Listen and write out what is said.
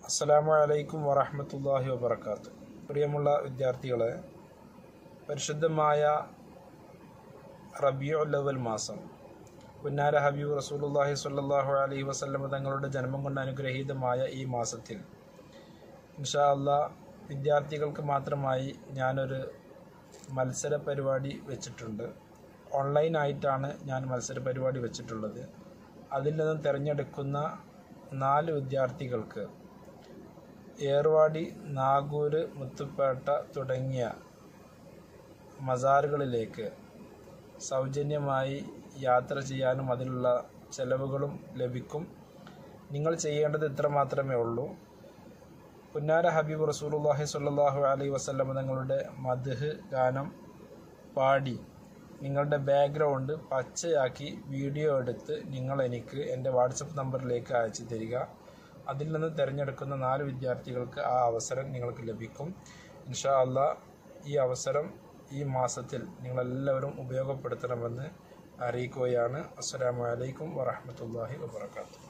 അസ്സലാമു അലൈക്കും വറഹ്മത്തുള്ളാഹി വബർക്കാത്തു പ്രിയമുള്ള വിദ്യാർത്ഥികളെ പരിശുദ്ധമായ റബിയുൽ അവൽ മാസം പുന്നാര ഹബീബ് റസൂലുള്ളാഹി സ്വല്ലല്ലാഹു അലൈഹി വസല്ലം തങ്ങളുടെ ജന്മം കൊണ്ട് അനുഗ്രഹീതമായ ഈ മാസത്തിൽ ഇൻഷാ അല്ലാ വിദ്യാർത്ഥികൾക്ക് മാത്രമായി ഞാനൊരു മത്സര പരിപാടി വെച്ചിട്ടുണ്ട് ഓൺലൈനായിട്ടാണ് ഞാൻ മത്സര പരിപാടി വെച്ചിട്ടുള്ളത് അതിൽ നിന്നും തിരഞ്ഞെടുക്കുന്ന നാല് വിദ്യാർത്ഥികൾക്ക് ഏർവാടി നാഗൂര് മുത്തുപ്പേട്ട തുടങ്ങിയ മസാറുകളിലേക്ക് സൗജന്യമായി യാത്ര ചെയ്യാനും അതിലുള്ള ചെലവുകളും ലഭിക്കും നിങ്ങൾ ചെയ്യേണ്ടത് ഇത്ര മാത്രമേ ഉള്ളൂ പുന്നാര ഹബീബ് റസൂലുള്ളാഹി സ്വല്ലല്ലാഹു അലൈഹി വസല്ലം തങ്ങളുടെ മദ്ഹ് ഗാനം പാടി നിങ്ങളുടെ ബാക്ക്ഗ്രൗണ്ട് പച്ചയാക്കി വീഡിയോ എടുത്ത് നിങ്ങൾ എനിക്ക് എൻ്റെ വാട്സപ്പ് നമ്പറിലേക്ക് അയച്ചു തരിക അതിൽ നിന്ന് തിരഞ്ഞെടുക്കുന്ന നാല് വിദ്യാർത്ഥികൾക്ക് ആ അവസരം നിങ്ങൾക്ക് ലഭിക്കും ഇൻഷാ അല്ലാ ഈ അവസരം ഈ മാസത്തിൽ നിങ്ങളെല്ലാവരും ഉപയോഗപ്പെടുത്തണമെന്ന് അറിയിക്കുകയാണ് അസ്സലാമു അലൈക്കും വറഹ്മത്തുള്ളാഹി വബർക്കാത്തു